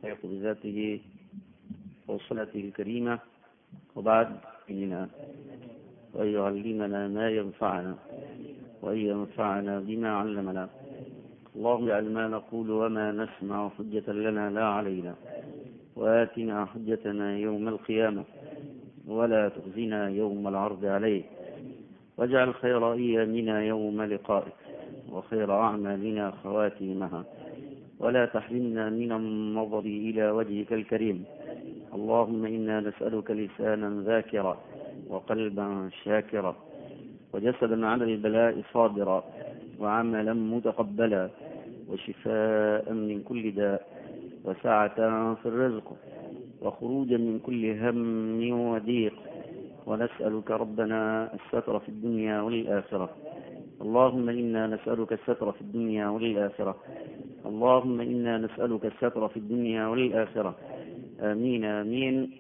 يحفظ بذاته وصلته الكريمة وبعد إننا وأن يعلمنا ما ينفعنا وأن ينفعنا بما علمنا اللهم اجعل ما نقول وما نسمع حجة لنا لا علينا وآتنا حجتنا يوم القيامة ولا تخزنا يوم العرض عليك واجعل خير أيامنا يوم لقائك وخير أعمالنا خواتيمها ولا تحرمنا من النظر إلى وجهك الكريم اللهم إنا نسألك لسانا ذاكرا وقلبا شاكرا وجسدا على البلاء صابرا وعملا متقبلا وشفاء من كل داء وسعة في الرزق وخروجا من كل هم وضيق ونسألك ربنا الستر في الدنيا والآخرة اللهم إنا نسألك الستر في الدنيا والآخرة اللهم إنا نسألك الستر في الدنيا والآخرة آمين آمين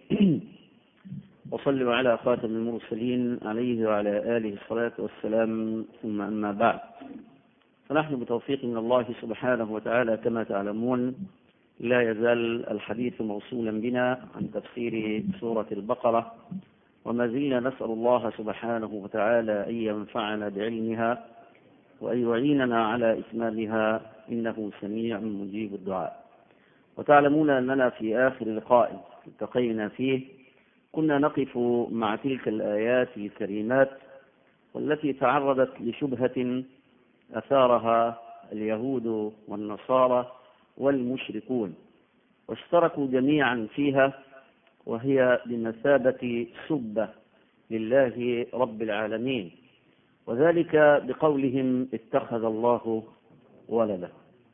وصلوا على خاتم المرسلين عليه وعلى آله الصلاة والسلام ثم أما بعد فنحن بتوفيق من الله سبحانه وتعالى كما تعلمون لا يزال الحديث موصولا بنا عن تفسير سورة البقرة وما زلنا نسأل الله سبحانه وتعالى أن ينفعنا بعلمها وأن يعيننا على إتمامها إنه سميع مجيب الدعاء وتعلمون أننا في آخر لقاء التقينا فيه كنا نقف مع تلك الآيات الكريمات والتي تعرضت لشبهة أثارها اليهود والنصارى والمشركون واشتركوا جميعا فيها وهي بمثابة سبة لله رب العالمين وذلك بقولهم اتخذ الله ولدا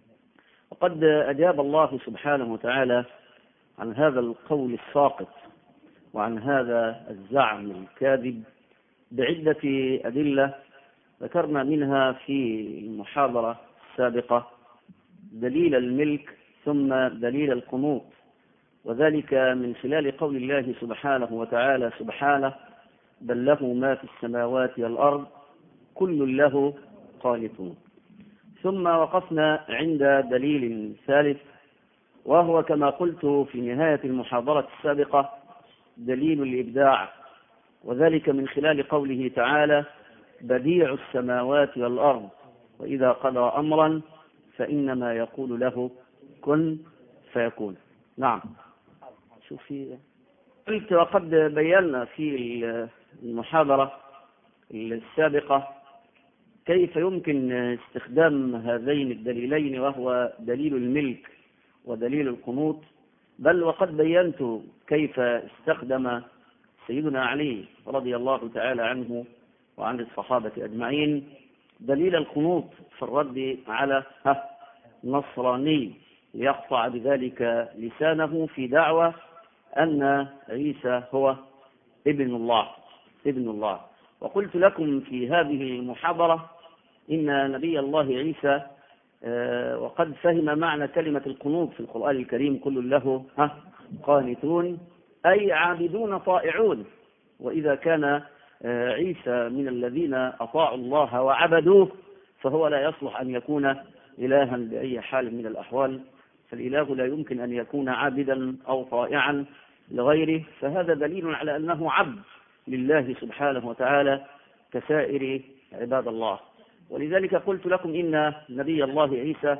وقد أجاب الله سبحانه وتعالى عن هذا القول الساقط وعن هذا الزعم الكاذب بعدة أدلة ذكرنا منها في المحاضرة السابقة دليل الملك ثم دليل القنوط وذلك من خلال قول الله سبحانه وتعالى سبحانه بل له ما في السماوات والأرض كل له قانتون ثم وقفنا عند دليل ثالث وهو كما قلت في نهاية المحاضرة السابقة دليل الإبداع وذلك من خلال قوله تعالى بديع السماوات والأرض وإذا قضى أمرا فإنما يقول له كن فيكون نعم شوفي قلت وقد بينا في المحاضرة السابقة كيف يمكن استخدام هذين الدليلين وهو دليل الملك ودليل القنوط بل وقد بينت كيف استخدم سيدنا علي رضي الله تعالى عنه وعن الصحابة أجمعين دليل القنوط في الرد على نصراني ليقطع بذلك لسانه في دعوة أن عيسى هو ابن الله ابن الله وقلت لكم في هذه المحاضرة إن نبي الله عيسى وقد فهم معنى كلمة القنوط في القرآن الكريم كل له ها قانتون أي عابدون طائعون وإذا كان عيسى من الذين أطاعوا الله وعبدوه فهو لا يصلح أن يكون إلها بأي حال من الأحوال فالإله لا يمكن أن يكون عابدا أو طائعا لغيره فهذا دليل على أنه عبد لله سبحانه وتعالى كسائر عباد الله ولذلك قلت لكم إن نبي الله عيسى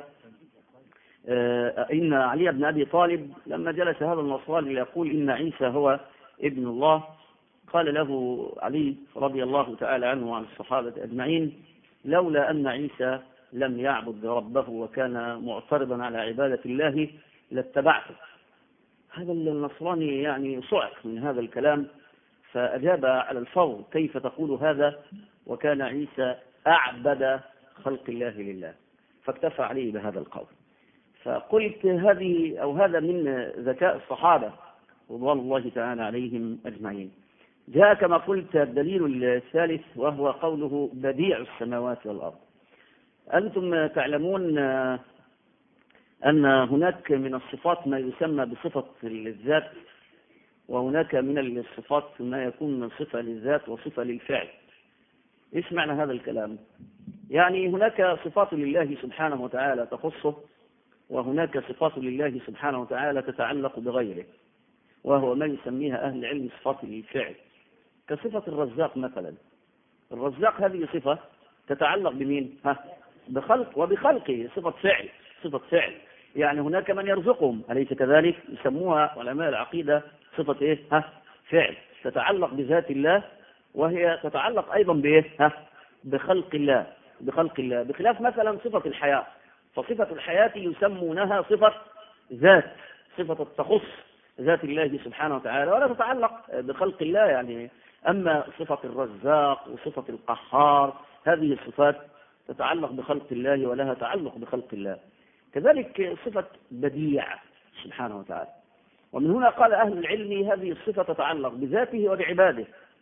إن علي بن أبي طالب لما جلس هذا النصراني يقول إن عيسى هو ابن الله قال له علي رضي الله تعالى عنه وعن الصحابة أجمعين لولا أن عيسى لم يعبد ربه وكان معترضا على عبادة الله لاتبعته هذا النصراني يعني صعق من هذا الكلام فأجاب على الفور كيف تقول هذا وكان عيسى أعبد خلق الله لله فاكتفى عليه بهذا القول فقلت هذه أو هذا من ذكاء الصحابة رضوان الله تعالى عليهم أجمعين جاء كما قلت الدليل الثالث وهو قوله بديع السماوات والأرض أنتم تعلمون أن هناك من الصفات ما يسمى بصفة الذات وهناك من الصفات ما يكون من صفة للذات وصفة للفعل إيش معنى هذا الكلام يعني هناك صفات لله سبحانه وتعالى تخصه وهناك صفات لله سبحانه وتعالى تتعلق بغيره وهو ما يسميها أهل العلم صفات الفعل كصفة الرزاق مثلا الرزاق هذه صفة تتعلق بمين ها بخلق وبخلقه صفة فعل صفة فعل يعني هناك من يرزقهم أليس كذلك يسموها علماء العقيدة صفة إيه ها فعل تتعلق بذات الله وهي تتعلق أيضا بإيه ها بخلق الله بخلق الله بخلاف مثلا صفة الحياة فصفة الحياة يسمونها صفة ذات صفة تخص ذات الله سبحانه وتعالى ولا تتعلق بخلق الله يعني أما صفة الرزاق وصفة القهار هذه الصفات تتعلق بخلق الله ولها تعلق بخلق الله كذلك صفة بديع سبحانه وتعالى ومن هنا قال أهل العلم هذه الصفة تتعلق بذاته وبعباده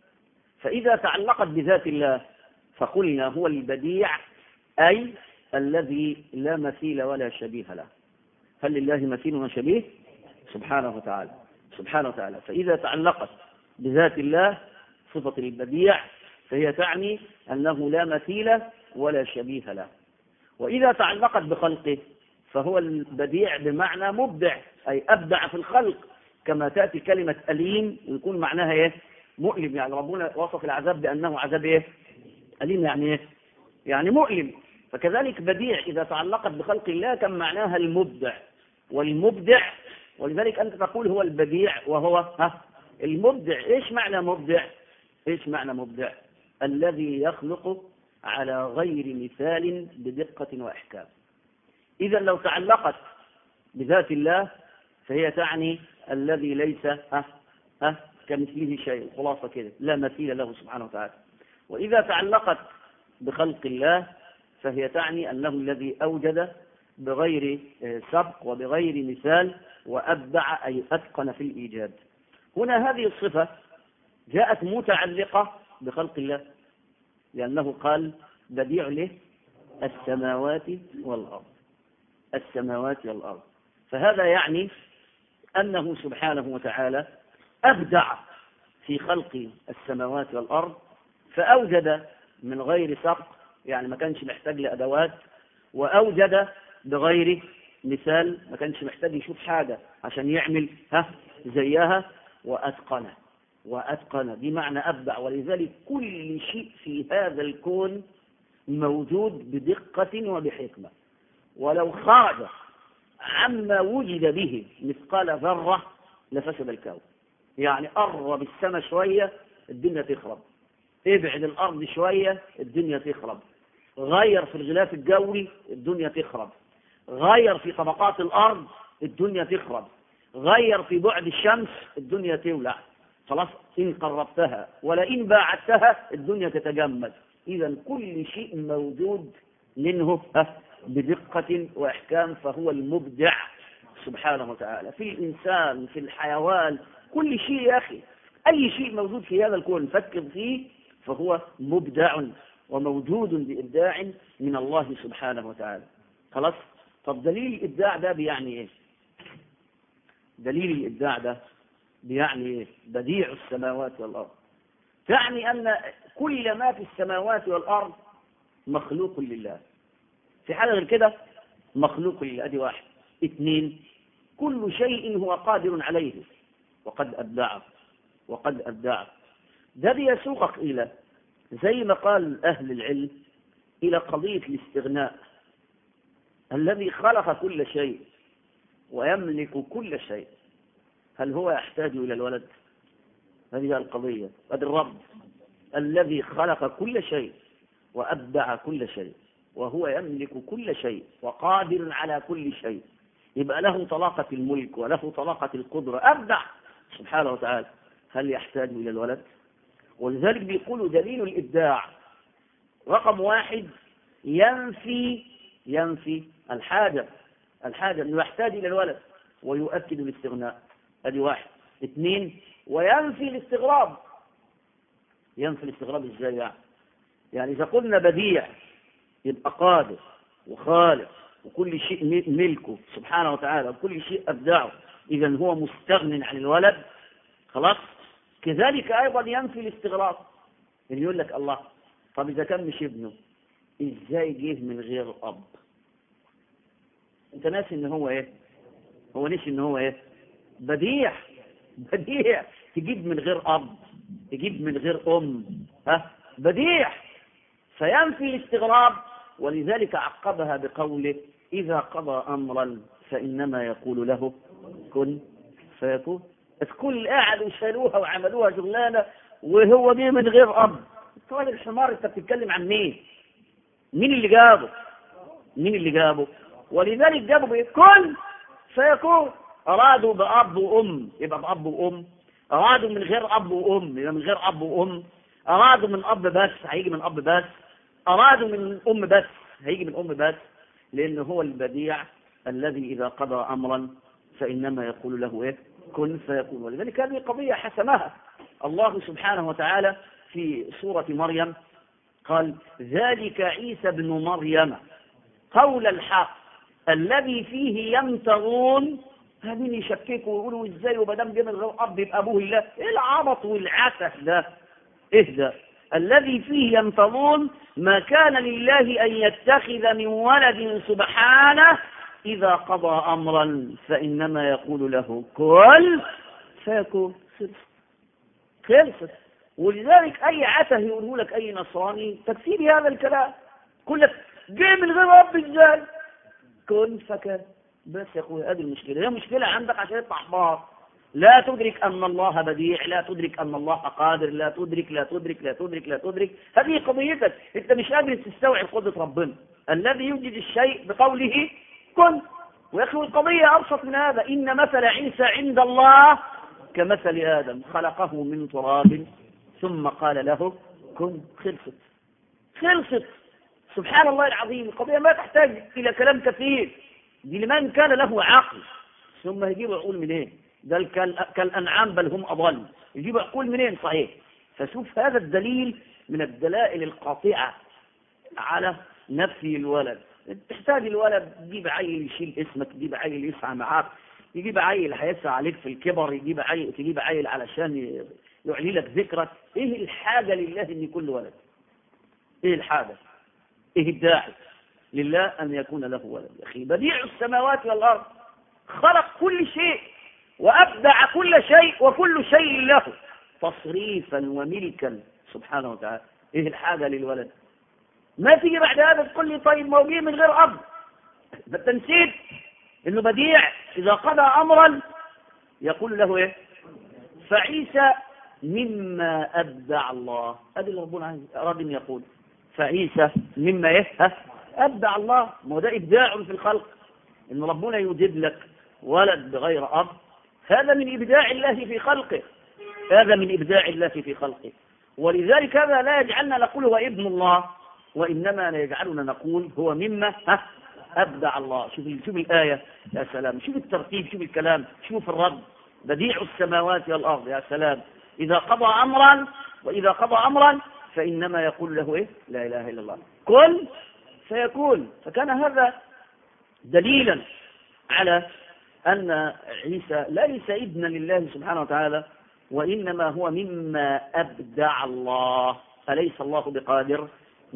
فإذا تعلقت بذات الله فقلنا هو البديع أي الذي لا مثيل ولا شبيه له هل لله مثيل وشبيه سبحانه وتعالى سبحانه وتعالى فإذا تعلقت بذات الله صفة البديع فهي تعني أنه لا مثيل ولا شبيه له وإذا تعلقت بخلقه فهو البديع بمعنى مبدع أي أبدع في الخلق كما تأتي كلمة أليم ويكون معناها إيه مؤلم يعني ربنا وصف العذاب بأنه عذاب إيه أليم يعني إيه يعني مؤلم فكذلك بديع إذا تعلقت بخلق الله كان معناها المبدع والمبدع ولذلك أنت تقول هو البديع وهو ها المبدع إيش معنى مبدع إيش معنى مبدع الذي يخلق على غير مثال بدقة وإحكام إذا لو تعلقت بذات الله فهي تعني الذي ليس ها ها كمثله شيء خلاصة كده لا مثيل له سبحانه وتعالى وإذا تعلقت بخلق الله فهي تعني أنه الذي أوجد بغير سبق وبغير مثال وأبدع أي أتقن في الإيجاد هنا هذه الصفة جاءت متعلقة بخلق الله لأنه قال بديع له السماوات والأرض السماوات والأرض فهذا يعني أنه سبحانه وتعالى أبدع في خلق السماوات والأرض فأوجد من غير سبق يعني ما كانش محتاج لأدوات وأوجد بغير مثال ما كانش محتاج يشوف حاجة عشان يعمل ها زيها وأتقنه وأتقن بمعنى أبدع ولذلك كل شيء في هذا الكون موجود بدقة وبحكمة ولو خرج عما وجد به مثقال ذرة لفسد الكون يعني قرب السماء شوية الدنيا تخرب ابعد الأرض شوية الدنيا تخرب غير في الغلاف الجوي الدنيا تخرب غير في طبقات الأرض الدنيا تخرب غير في بعد الشمس الدنيا تولع خلاص إن قربتها ولئن باعدتها الدنيا تتجمد إذا كل شيء موجود منه بدقة وإحكام فهو المبدع سبحانه وتعالى في الإنسان في الحيوان كل شيء يا أخي أي شيء موجود في هذا الكون فكر فيه فهو مبدع وموجود بإبداع من الله سبحانه وتعالى خلاص طب دليل الإبداع ده بيعني إيه دليل الإبداع ده بيعني إيه بديع السماوات والأرض تعني أن كل ما في السماوات والأرض مخلوق لله في حاجة غير كده مخلوق لله أدي واحد اثنين كل شيء هو قادر عليه وقد أبدعه وقد أبدعه ده بيسوقك إلى زي ما قال أهل العلم إلى قضية الاستغناء الذي خلق كل شيء ويملك كل شيء هل هو يحتاج إلى الولد هذه القضية هذا الرب الذي خلق كل شيء وأبدع كل شيء وهو يملك كل شيء وقادر على كل شيء يبقى له طلاقة الملك وله طلاقة القدرة أبدع سبحانه وتعالى هل يحتاج إلى الولد ولذلك بيقولوا دليل الإبداع رقم واحد ينفي ينفي الحاجة الحاجة أنه يحتاج إلى الولد ويؤكد الاستغناء ادي واحد اثنين وينفي الاستغراب ينفي الاستغراب ازاي يعني يعني اذا قلنا بديع يبقى قادر وخالق وكل شيء ملكه سبحانه وتعالى وكل شيء ابدعه اذا هو مستغن عن الولد خلاص كذلك ايضا ينفي الاستغراب يعني يقول لك الله طب اذا كان مش ابنه ازاي جه من غير اب انت ناسي ان هو ايه هو نسي ان هو ايه بديع بديع تجيب من غير اب تجيب من غير ام ها بديع فينفي الاستغراب ولذلك عقبها بقوله اذا قضى امرا فانما يقول له كن فيكون الكل قاعد وشالوها وعملوها شغلانه وهو جه من غير اب انت راجل الحمار انت بتتكلم عن مين مين اللي جابه مين اللي جابه ولذلك جابوا بايه كن فيكون ارادوا باب وام يبقى باب وام ارادوا من غير اب وام يبقى من غير اب وام ارادوا من اب بس هيجي من اب بس ارادوا من ام بس هيجي من ام بس لانه هو البديع الذي اذا قضى امرا فانما يقول له ايه كن فيكون ولذلك هذه قضيه حسمها الله سبحانه وتعالى في سوره مريم قال ذلك عيسى ابن مريم قول الحق الذي فيه يمترون هذين يشككوا ويقولوا ازاي ومدام جه من غير اب يبقى ابوه الله ايه العبط والعسف ده ايه ده الذي فيه يمترون ما كان لله ان يتخذ من ولد سبحانه اذا قضى امرا فانما يقول له كن فيكون خلص خلصت ولذلك اي عته يقوله لك اي نصراني تكفيري هذا الكلام كل لك جه من غير اب ازاي كن فكان بس يا اخويا هذه المشكله هي مشكله عندك عشان يطلع احباط لا تدرك ان الله بديع لا تدرك ان الله قادر لا تدرك لا تدرك لا تدرك لا تدرك هذه قضيتك انت مش قادر تستوعب قدره ربنا الذي يوجد الشيء بقوله كن ويا اخي القضيه ابسط من هذا ان مثل عيسى عند الله كمثل ادم خلقه من تراب ثم قال له كن خلصت خلصت سبحان الله العظيم القضية ما تحتاج إلى كلام كثير دي لمن كان له عقل ثم يجيبوا عقول منين ده كالأنعام بل هم أضل يجيبوا عقول منين صحيح فشوف هذا الدليل من الدلائل القاطعة على نفي الولد تحتاج الولد تجيب عيل يشيل اسمك تجيب عيل يسعى معاك يجيب عيل هيسعى عليك في الكبر يجيب عيل تجيب عيل علشان يعلي لك ذكرك ايه الحاجة لله ان يكون ولد ايه الحاجة ايه الداعي لله ان يكون له ولد يا اخي بديع السماوات والارض خلق كل شيء وابدع كل شيء وكل شيء له تصريفا وملكا سبحانه وتعالى ايه الحاجة للولد ما تيجي بعد هذا تقول لي طيب ما من غير اب ده انت نسيت انه بديع اذا قضى امرا يقول له ايه فعيسى مما ابدع الله هذا اللي ربنا اراد ان يقول فعيسى مما ايه ابدع الله ما هو ده ابداع في الخلق ان ربنا يوجد لك ولد بغير اب هذا من ابداع الله في خلقه هذا من ابداع الله في خلقه ولذلك هذا لا يجعلنا نقول هو ابن الله وانما لا يجعلنا نقول هو مما ها ابدع الله شوف شوف الايه يا سلام شوف الترتيب شوف الكلام شوف الرد بديع السماوات والارض يا سلام اذا قضى امرا واذا قضى امرا فإنما يقول له إيه لا إله إلا الله كن فيكون فكان هذا دليلا على أن عيسى ليس ابنا لله سبحانه وتعالى وإنما هو مما أبدع الله أليس الله بقادر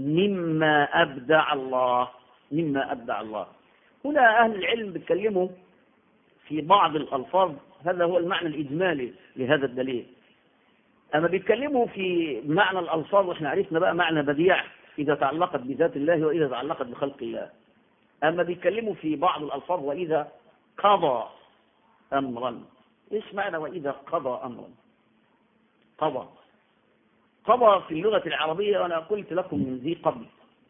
مما أبدع الله مما أبدع الله هنا أهل العلم بيتكلموا في بعض الألفاظ هذا هو المعنى الإجمالي لهذا الدليل أما بيتكلموا في معنى الألفاظ وإحنا عرفنا بقى معنى بديع إذا تعلقت بذات الله وإذا تعلقت بخلق الله أما بيتكلموا في بعض الألفاظ وإذا قضى أمرا إيش معنى وإذا قضى أمرا قضى قضى في اللغة العربية وأنا قلت لكم من ذي قبل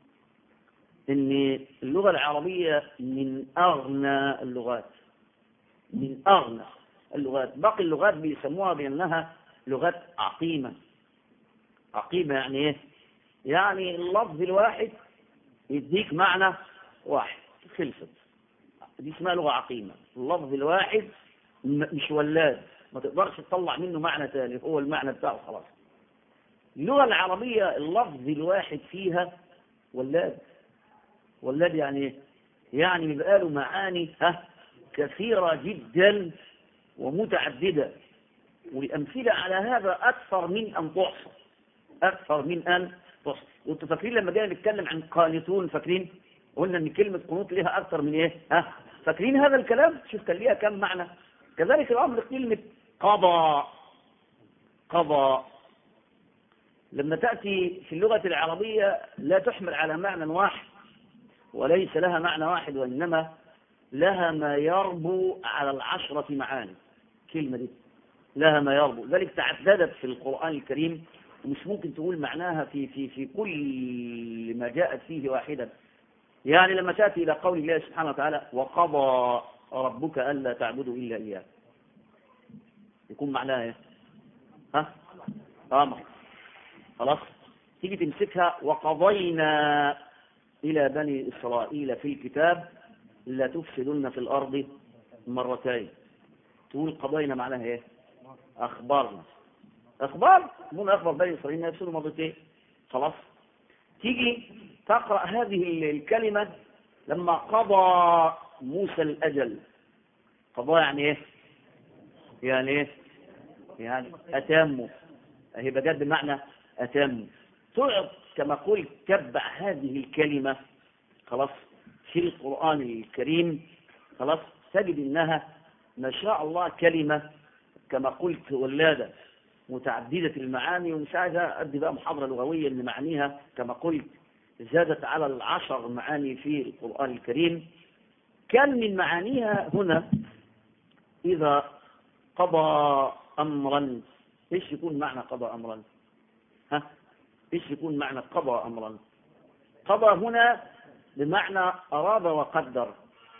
إن اللغة العربية من أغنى اللغات من أغنى اللغات باقي اللغات بيسموها بأنها لغات عقيمة عقيمة يعني ايه يعني اللفظ الواحد يديك معنى واحد خلصت دي اسمها لغة عقيمة اللفظ الواحد مش ولاد ما تقدرش تطلع منه معنى ثاني هو المعنى بتاعه خلاص اللغة العربية اللفظ الواحد فيها ولاد ولاد يعني ايه يعني بيبقى له معاني ها كثيرة جدا ومتعددة والأمثلة على هذا أكثر من أن تحصى أكثر من أن تحصى وانتوا فاكرين لما جينا نتكلم عن قانتون فاكرين قلنا ان كلمة قنوط لها أكثر من إيه ها فاكرين هذا الكلام شوف كان ليها كم معنى كذلك الأمر كلمة قضى قضى لما تأتي في اللغة العربية لا تحمل على معنى واحد وليس لها معنى واحد وإنما لها ما يربو على العشرة معاني كلمة دي لها ما يربو ذلك تعددت في القرآن الكريم ومش ممكن تقول معناها في في في كل ما جاءت فيه واحدا يعني لما تأتي إلى قول الله سبحانه وتعالى وقضى ربك ألا تعبدوا إلا إياه يكون معناها إيه؟ ها؟ أمر خلاص تيجي تمسكها وقضينا إلى بني إسرائيل في الكتاب لا تفسدن في الأرض مرتين تقول قضينا معناها إيه؟ أخبارنا أخبار من أخبر بني إسرائيل يفسدوا مرتين خلاص تيجي تقرأ هذه الكلمة لما قضى موسى الأجل قضى يعني إيه يعني إيه يعني أتمه هي بجد بمعنى أتم تعط كما قلت تبع هذه الكلمة خلاص في القرآن الكريم خلاص تجد إنها ما شاء الله كلمة كما قلت ولادة متعددة المعاني ومش عايز أدي بقى محاضرة لغوية إن معانيها كما قلت زادت على العشر معاني في القرآن الكريم كان من معانيها هنا إذا قضى أمرا إيش يكون معنى قضى أمرا ها إيش يكون معنى قضى أمرا قضى هنا بمعنى أراد وقدر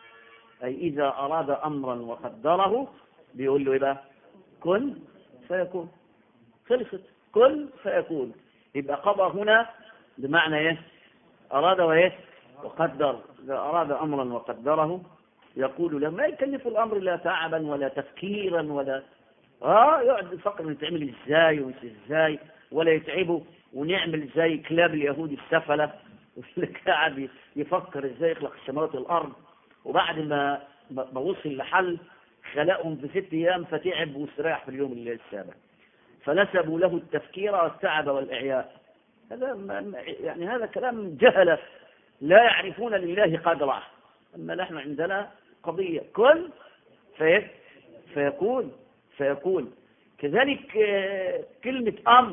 أي إذا أراد أمرا وقدره بيقول له إيه بقى كن فيكون خلصت كن فيكون يبقى قضى هنا بمعنى إيه أراد وإيه وقدر إذا أراد أمرا وقدره يقول له ما يكلف الأمر لا تعبا ولا تفكيرا ولا اه يقعد يفكر نتعمل ازاي ومش ازاي ولا يتعبه ونعمل زي كلاب اليهود السفلة قاعد يفكر ازاي يخلق السماوات والارض وبعد ما ما وصل لحل خلقهم في ست ايام فتعب واستراح في اليوم السابع فنسبوا له التفكير والتعب والاعياء هذا يعني هذا كلام جهله لا يعرفون لله قدره اما نحن عندنا قضيه كن في فيكون فيكون كذلك كلمة أمر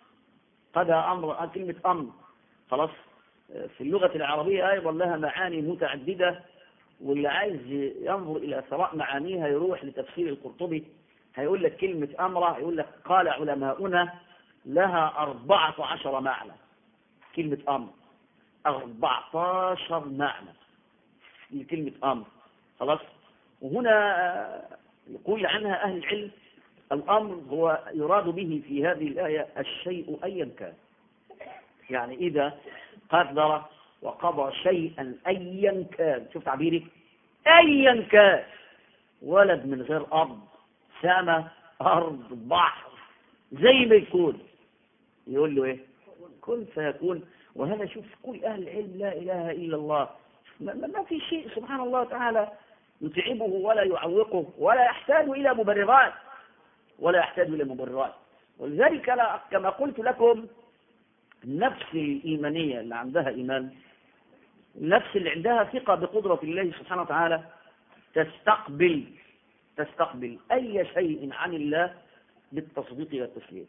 قضى أمر كلمة أمر خلاص في اللغة العربية أيضا لها معاني متعددة واللي عايز ينظر إلى ثراء معانيها يروح لتفسير القرطبي هيقول لك كلمة أمر يقول لك قال علماؤنا لها أربعة عشر معنى كلمة أمر أربعة عشر معنى لكلمة أمر خلاص وهنا يقول عنها أهل العلم الأمر هو يراد به في هذه الآية الشيء أيا كان يعني إذا قدر وقضى شيئا أيا كان شوف تعبيري أيا كان ولد من غير أرض سماء أرض بحر زي ما يكون يقول له إيه كن فيكون وهذا شوف كل أهل العلم لا إله إلا الله ما, ما في شيء سبحان الله تعالى يتعبه ولا يعوقه ولا يحتاج إلى مبررات ولا يحتاج إلى مبررات ولذلك كما قلت لكم النفس الإيمانية اللي عندها إيمان النفس اللي عندها ثقة بقدرة الله سبحانه وتعالى تستقبل تستقبل أي شيء عن الله بالتصديق والتسليم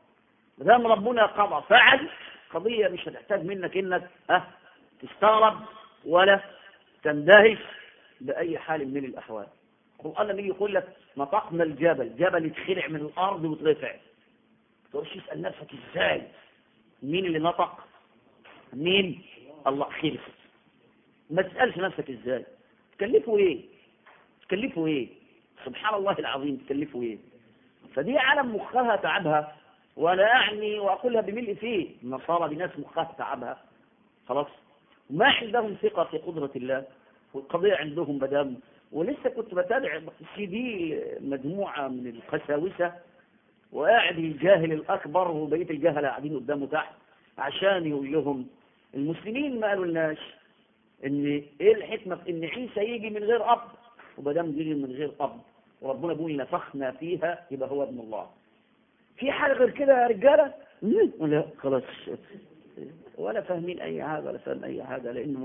دام ربنا قضى فعل قضية مش هتحتاج منك انك اه تستغرب ولا تندهش بأي حال من الأحوال القرآن لما يجي يقول لك نطقنا الجبل جبل يتخلع من الأرض وترفع تقولش اسأل نفسك ازاي مين اللي نطق مين الله خلف ما تسألش نفسك ازاي تكلفه ايه تكلفه ايه سبحان الله العظيم تكلفه ايه فدي عالم مخها تعبها ولا أعني وأقولها بملء فيه النصارى بناس مخها تعبها خلاص ما عندهم ثقة في قدرة الله والقضية عندهم بدام ولسه كنت بتابع سي دي مجموعة من القساوسة وقاعد الجاهل الأكبر وبقية الجهلة قاعدين قدامه تحت عشان يقول لهم المسلمين ما قالوا لناش ان ايه الحكمة في ان عيسى يجي من غير اب وبدام يجي من غير اب وربنا بيقول نفخنا فيها يبقى هو ابن الله في حاجة غير كده يا رجالة لا خلاص ولا فاهمين اي حاجة ولا فاهم اي حاجة لانه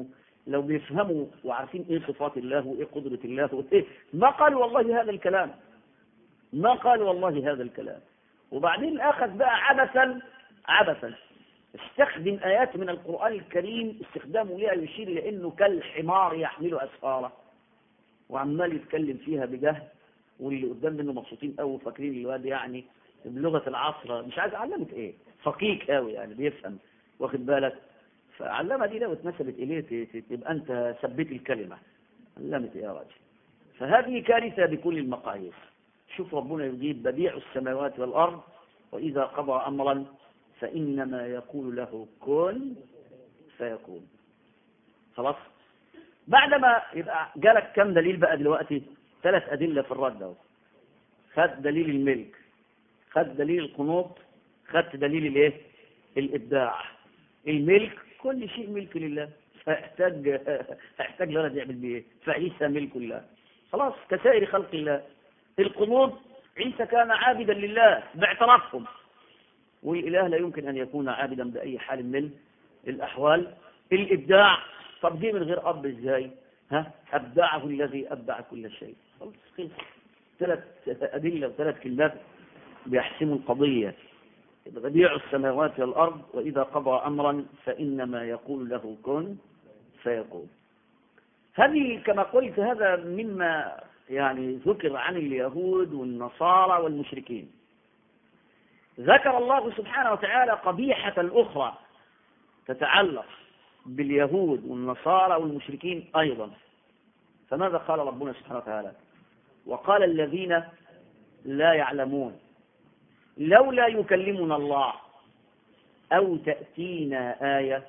لو بيفهموا وعارفين ايه صفات الله وايه قدرة الله وايه ما قالوا والله هذا الكلام ما قالوا والله هذا الكلام وبعدين اخذ بقى عبثا عبثا استخدم آيات من القرآن الكريم استخدامه لها يشير إلى أنه كالحمار يحمل أسفاره وعمال يتكلم فيها بجهل واللي قدام منه مبسوطين قوي فاكرين الواد يعني بلغة العصر مش عايز علمت ايه فقيك قوي يعني بيفهم واخد بالك فعلمها دي لو اتنسبت اليه تبقى انت ثبت الكلمة علمت ايه يا راجل فهذه كارثة بكل المقاييس شوف ربنا يجيب بديع السماوات والأرض وإذا قضى أمرا فإنما يقول له كن فيكون خلاص بعدما يبقى جالك كم دليل بقى دلوقتي ثلاث أدلة في الرد اهو خد دليل الملك خد دليل القنوط خدت دليل الايه الابداع الملك كل شيء ملك لله فاحتاج احتاج لنا يعمل بيه ايه فعيسى ملك الله خلاص كسائر خلق الله القنوط عيسى كان عابدا لله باعترافهم والإله لا يمكن أن يكون عابدا بأي حال من الأحوال الإبداع طب دي من غير أب إزاي ها أبدعه الذي أبدع كل شيء خلاص خلص ثلاث أدلة وثلاث كلمات بيحسموا القضية بديع السماوات والأرض وإذا قضى أمرا فإنما يقول له كن فيكون هذه كما قلت هذا مما يعني ذكر عن اليهود والنصارى والمشركين ذكر الله سبحانه وتعالى قبيحة أخرى تتعلق باليهود والنصارى والمشركين أيضا فماذا قال ربنا سبحانه وتعالى وقال الذين لا يعلمون لولا يكلمنا الله أو تأتينا آية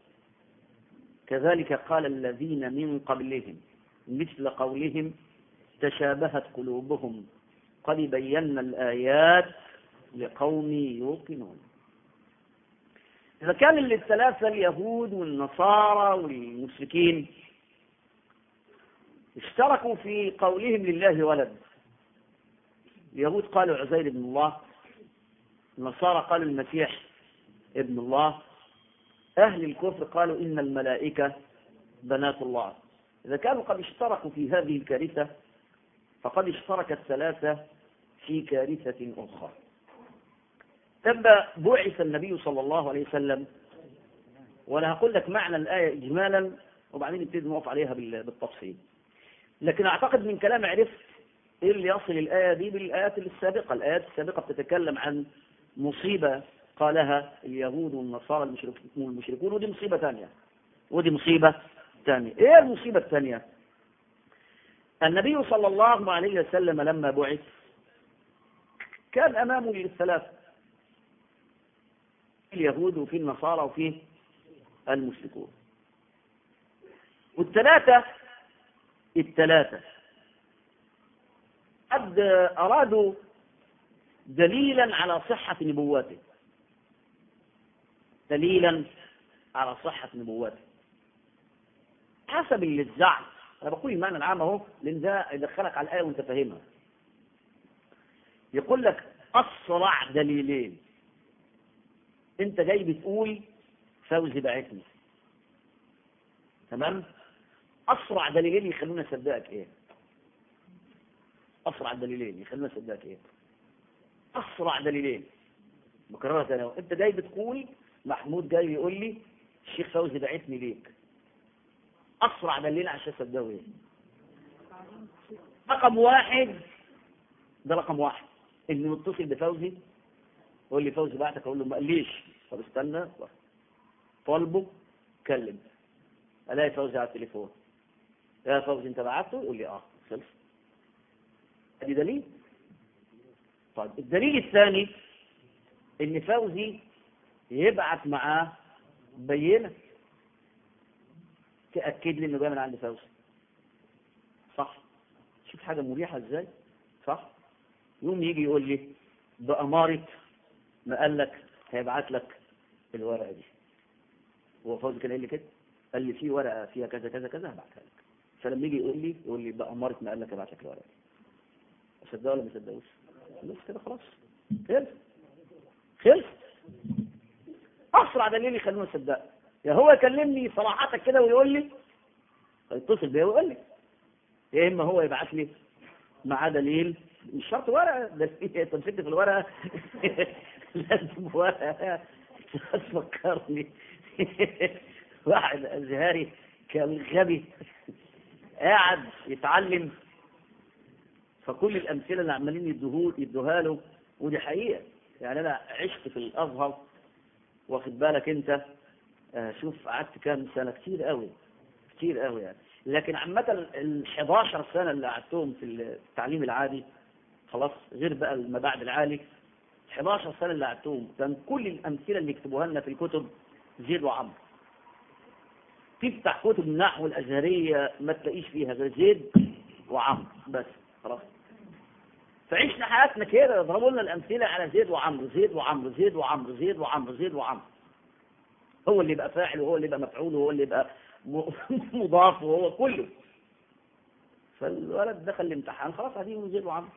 كذلك قال الذين من قبلهم مثل قولهم تشابهت قلوبهم قد بينا الآيات لقوم يوقنون إذا كان الثلاثة اليهود والنصارى والمشركين اشتركوا في قولهم لله ولد اليهود قالوا عزير ابن الله النصارى قالوا المسيح ابن الله أهل الكفر قالوا إن الملائكة بنات الله إذا كانوا قد اشتركوا في هذه الكارثة فقد اشترك الثلاثة في كارثة أخرى تبا بعث النبي صلى الله عليه وسلم وانا هقول لك معنى الآية إجمالا وبعدين نبتدي نقف عليها بالتفصيل لكن أعتقد من كلام عرفت إيه اللي يصل الآية دي بالآيات السابقة الآيات السابقة بتتكلم عن مصيبة قالها اليهود والنصارى والمشركون ودي مصيبة ثانية ودي مصيبة ثانية إيه المصيبة الثانية النبي صلى الله عليه وسلم لما بعث كان أمامه الثلاثة اليهود وفي النصارى وفي المشركون والثلاثة الثلاثة قد أرادوا دليلا على صحة نبوته دليلا على صحة نبوته حسب اللي الزعم أنا بقول المعنى العام أهو لأن ده يدخلك على الآية وأنت فاهمها يقول لك أسرع دليلين أنت جاي بتقول فوزي بعتني تمام أسرع دليلين يخلونا نصدقك إيه أسرع دليلين يخلونا نصدقك إيه أسرع دليلين بكررها تاني أنت جاي بتقول محمود جاي يقول لي الشيخ فوزي بعتني ليك أسرع دليل عشان تصدقوا إيه رقم واحد ده رقم واحد إنه متصل بفوزي يقول لي فوزي بعتك أقول له ما قاليش طب استنى طالبه كلم الاقي فوزي على التليفون يا فوزي انت بعته يقول لي اه خلص ادي دليل طيب الدليل الثاني ان فوزي يبعت معاه بينه تاكد لي انه جاي من عند فوزي صح شوف حاجه مريحه ازاي صح يوم يجي يقول لي بأمارة ما قال لك هيبعت لك الورقة دي هو فوزي كان قال لي كده قال لي في ورقة فيها كذا كذا كذا هبعتها لك فلما يجي يقول لي يقول لي بأمارة ما قال لك هبعت لك الورقة دي اصدقه ولا ما اصدقوش خلاص كده خلاص خلص خلص اسرع دليل يخلونا نصدق يا هو يكلمني صراحة كده ويقول لي فيتصل بيا ويقول لي يا اما هو يبعت لي معاه دليل مش شرط ورقه ده تمسكت في الورقه لازم ورقه تفكرني واحد ازهري كان غبي قاعد يتعلم فكل الامثله اللي عمالين يدوه يدوها له ودي حقيقه يعني انا عشت في الازهر واخد بالك انت آه شوف قعدت كام سنه كتير قوي كتير قوي يعني لكن عامه ال 11 سنه اللي قعدتهم في التعليم العادي خلاص غير بقى ما بعد العالي 11 سنه اللي قعدتهم كان كل الامثله اللي يكتبوها لنا في الكتب زيد وعمرو تفتح كتب النحو الازهريه ما تلاقيش فيها غير زيد وعمرو بس خلاص فعشنا حياتنا كده يضربوا لنا الامثله على زيد وعمرو زيد وعمرو زيد وعمرو زيد وعمرو زيد وعمرو هو اللي يبقى فاعل وهو اللي يبقى مفعول وهو اللي يبقى مضاف وهو كله فالولد دخل الامتحان خلاص هديه زيد وعمرو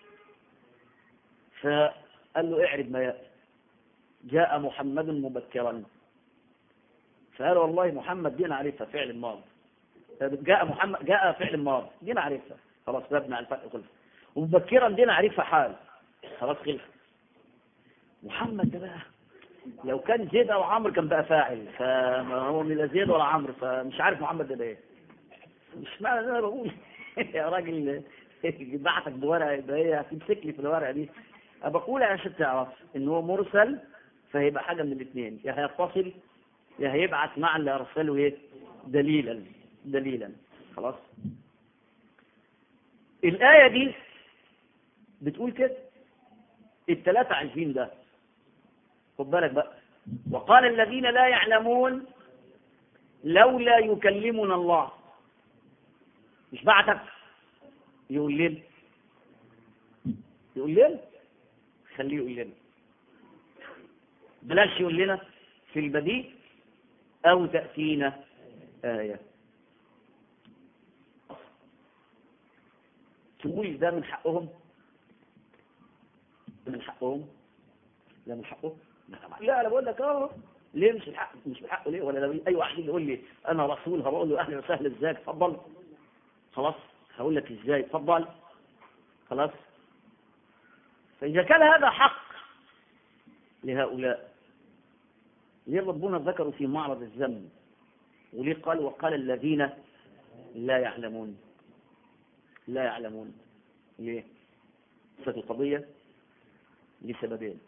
فقال له اعرب ما يأتي جاء محمد مبكرا فقال والله محمد دي نعرفها فعل ماضي جاء محمد جاء فعل ماضي دي نعرفها خلاص مبني على الفتح خلف ومبكرا دي نعرفها حال خلاص خلف محمد ده بقى لو كان زيد او عمرو كان بقى فاعل فما هو من لا زيد ولا عمرو فمش عارف محمد ده ايه مش معنى ان انا بقول يا راجل بعتك بورقه ده هي هتمسك لي في الورقه دي بقول عشان تعرف ان هو مرسل فهيبقى حاجه من الاثنين يا هيتصل يا هيبعت مع اللي ارسله ايه دليلا دليلا خلاص الايه دي بتقول كده الثلاثه عايزين ده خد بالك بقى وقال الذين لا يعلمون لولا يكلمنا الله مش بعتك يقول لنا يقول لنا خليه يقول لنا بلاش يقول لنا في البديء أو تأتينا آية تقول ده من حقهم من حقهم لا من حقه لا انا بقول لك اه ليه مش الحق مش من حقه ليه ولا لو اي واحد يقول لي انا رسول هقول له اهلا وسهلا ازيك اتفضل خلاص هقول لك ازاي اتفضل خلاص فاذا كان هذا حق لهؤلاء ليه ربنا ذكروا في معرض الذنب وليه قال وقال الذين لا يعلمون لا يعلمون ليه ففي القضية لسببين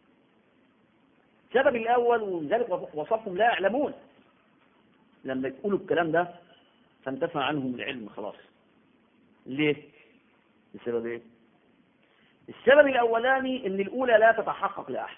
السبب الأول ولذلك وصفهم لا يعلمون لما يقولوا الكلام ده فانتفى عنهم العلم خلاص ليه لسبب ايه السبب الأولاني ان الأولى لا تتحقق لأحد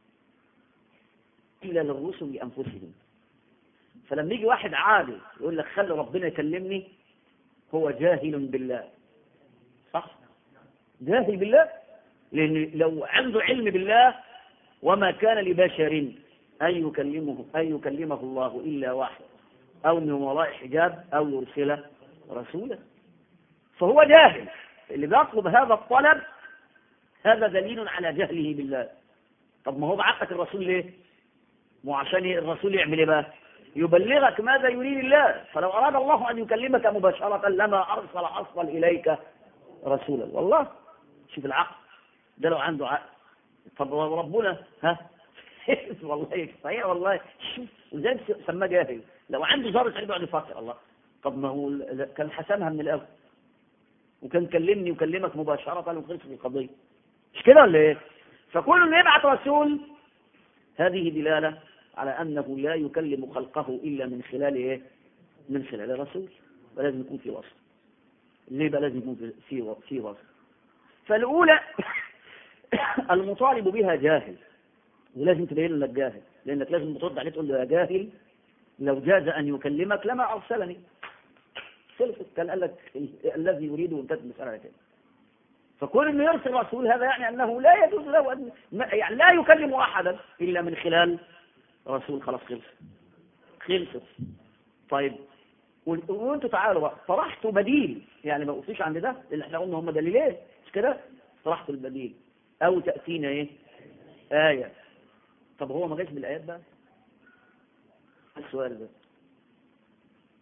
إلا للرسل أنفسهم فلما يجي واحد عادي يقول لك خلي ربنا يكلمني هو جاهل بالله صح جاهل بالله لأن لو عنده علم بالله وما كان لبشر أن يكلمه أن يكلمه الله إلا واحد أو من وراء حجاب أو يرسل رسولا فهو جاهل اللي بيطلب هذا الطلب هذا دليل على جهله بالله طب ما هو بعثك الرسول ليه مو عشان الرسول يعمل ايه بقى يبلغك ماذا يريد الله فلو أراد الله أن يكلمك مباشرة لما أرسل أصلا إليك رسولا والله شوف العقل ده لو عنده عقل طب ربنا ها والله صحيح والله شوف وزي سماه جاهل لو عنده ذره علم يقعد يفكر الله طب ما هو كان حسمها من الاول وكان كلمني وكلمك مباشره وخلصت القضيه مش كده ولا ايه فكل اللي يبعث رسول هذه دلاله على انه لا يكلم خلقه الا من خلال ايه من خلال الرسول فلازم يكون في وصف ليه بقى لازم يكون في في وصف فالاولى المطالب بها جاهل ولازم تبين انك جاهل لانك لازم ترد عليه تقول له يا جاهل لو جاز ان يكلمك لما ارسلني خلصت كان قال لك الذي يريده وانتهت المساله كده فكون انه يرسل رسول هذا يعني انه لا يجوز له ان يعني لا يكلم احدا الا من خلال رسول خلاص خلص خلصت طيب وانتوا تعالوا بقى طرحتوا بديل يعني ما قلتوش عند ده اللي احنا قلنا هم دليلين مش كده طرحتوا البديل او تاتينا ايه ايه طب هو ما جاش بالايات بقى السؤال ده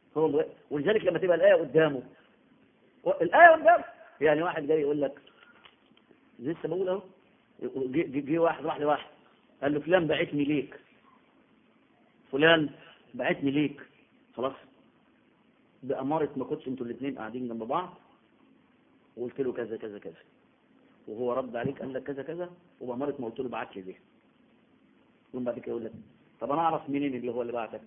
هو ولذلك لما تبقى الآية قدامه الآية قدامه يعني واحد جاي يقول لك لسه بقول اهو جه جه- جه واحد راح لواحد قال له فلان بعتني ليك فلان بعتني ليك خلاص بأمارة ما كنتش انتوا الاثنين قاعدين جنب بعض وقلت له كذا كذا كذا وهو رد عليك قال لك كذا كذا وبأمارة ما قلت له بعت لي ليه يوم بعد كده يقول لك طب انا اعرف منين اللي هو اللي بعتك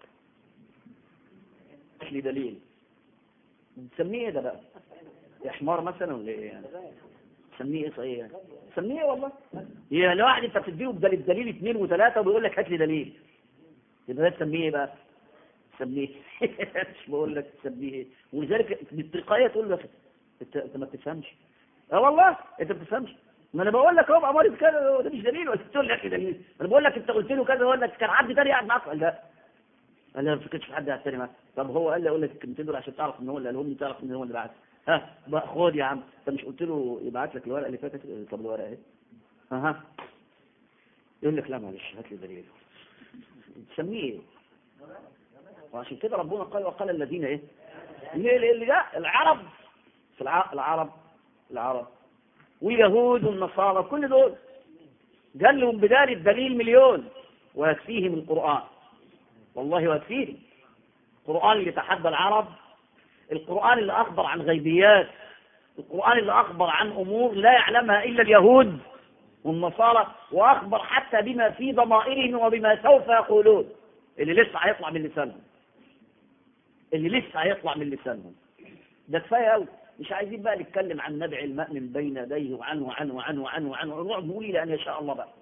هات لي دليل تسميه ايه ده بقى يا حمار مثلا ولا ايه يعني سميه ايه صحيح يعني سميه ايه والله هي لواحد انت بتديه بدليل دليل اثنين وثلاثه وبيقول لك هات لي دليل يبقى ده تسميه ايه بقى سميه مش بقول لك تسميه ايه ولذلك بالتلقائيه تقول له انت انت ما بتفهمش اه والله انت ما بتفهمش ما انا بقول لك اهو بأمارة كذا ده مش دليل ولا تقول لك دليل انا بقول لك انت قلت له كذا ولا كان حد تاني قاعد معاك قال لا قال لا ما فكرتش في حد قاعد تاني معاك طب هو قال لي اقول لك الكلمتين دول عشان تعرف ان هو اللي قالهم لي تعرف ان هو اللي بعت ها بقى خد يا عم انت مش قلت له يبعت لك الورقه اللي فاتت طب الورقه اهي ها ها يقول لك لا معلش هات لي دليل تسميه ايه وعشان كده ربنا قال وقال الذين ايه اللي اللي ده العرب في الع- العرب العرب واليهود والنصارى كل دول قال لهم بدال الدليل مليون ويكفيهم القرآن والله ويكفيهم القرآن اللي تحدى العرب القرآن اللي أخبر عن غيبيات القرآن اللي أخبر عن أمور لا يعلمها إلا اليهود والنصارى وأخبر حتى بما في ضمائرهم وبما سوف يقولون اللي لسه هيطلع من لسانهم اللي لسه هيطلع من لسانهم ده كفايه قوي مش عايزين بقى نتكلم عن نبع الماء من بين يديه وعنه وعنه وعنه وعنه وعنه ونقعد نقول الى ان يشاء الله بقى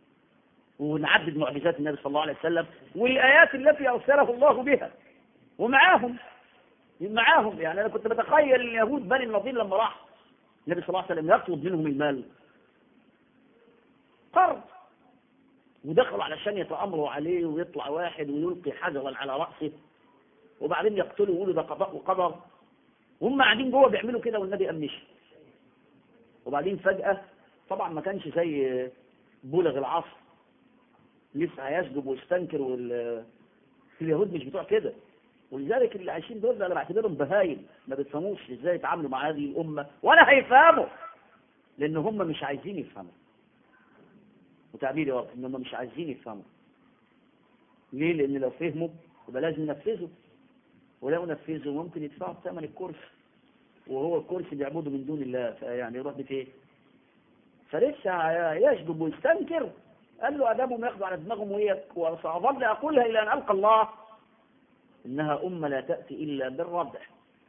ونعدد معجزات النبي صلى الله عليه وسلم والايات التي ارسله الله بها ومعاهم معاهم يعني انا كنت بتخيل اليهود بني النضير لما راح النبي صلى الله عليه وسلم يطلب منهم المال قرض ودخلوا علشان يتامروا عليه ويطلع واحد ويلقي حجرا على راسه وبعدين يقتلوا ويقولوا ده قضاء وقدر وهم قاعدين جوه بيعملوا كده والنبي قام مشي وبعدين فجأة طبعا ما كانش زي بلغ العصر لسه هيسجد ويستنكر وال اليهود مش بتوع كده ولذلك اللي عايشين دول انا بعتبرهم بهايم ما بيفهموش ازاي يتعاملوا مع هذه الامه ولا هيفهموا لان هم مش عايزين يفهموا وتعبيري واضح ان هم مش عايزين يفهموا ليه لان لو فهموا يبقى لازم ينفذوا ولو نفذوا ممكن يدفعوا ثمن الكرسي وهو الكرسي بيعبده من دون الله يعني يروح بفين فلسه يشجب ويستنكر قال له ادامهم ياخدوا على دماغهم وهي وساظل اقولها الى ان القى الله انها امه لا تاتي الا بالردع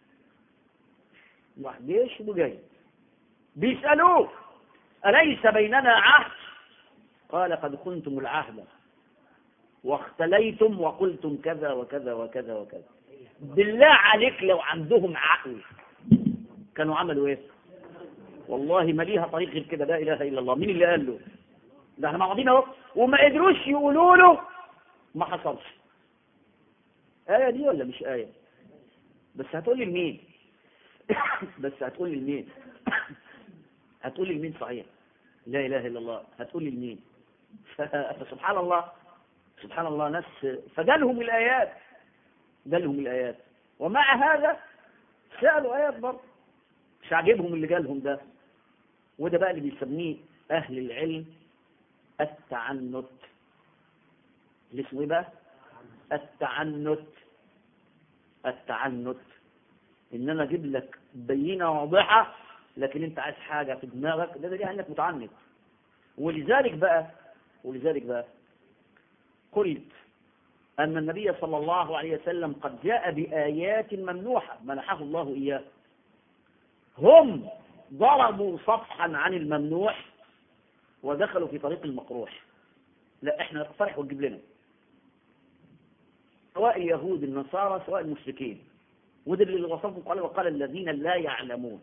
راح جيش وجاي بيسالوه اليس بيننا عهد قال قد خنتم العهد واختليتم وقلتم كذا وكذا وكذا وكذا بالله عليك لو عندهم عقل كانوا عملوا ايه والله ما ليها طريق غير كده لا اله الا الله مين اللي قال له ده احنا قاعدين اهو وما قدروش يقولوا له ما حصلش آية دي ولا مش آية بس هتقول لي لمين بس هتقول لي لمين هتقول لي لمين صحيح لا إله إلا الله هتقول لي لمين فسبحان الله سبحان الله ناس فجالهم الآيات جالهم الآيات ومع هذا سألوا آيات برضه مش عاجبهم اللي جالهم ده وده بقى اللي بيسميه أهل العلم التعنت اللي اسمه ايه بقى التعنت التعنت ان انا اجيب لك بينه واضحه لكن انت عايز حاجه في دماغك ده دليل انك متعنت ولذلك بقى ولذلك بقى قلت أن النبي صلى الله عليه وسلم قد جاء بآيات ممنوحة منحه الله إياه هم ضربوا صفحا عن الممنوح ودخلوا في طريق المقروح لا احنا نقترح ونجيب لنا سواء اليهود النصارى سواء المشركين وده اللي وصفه قال وقال الذين لا يعلمون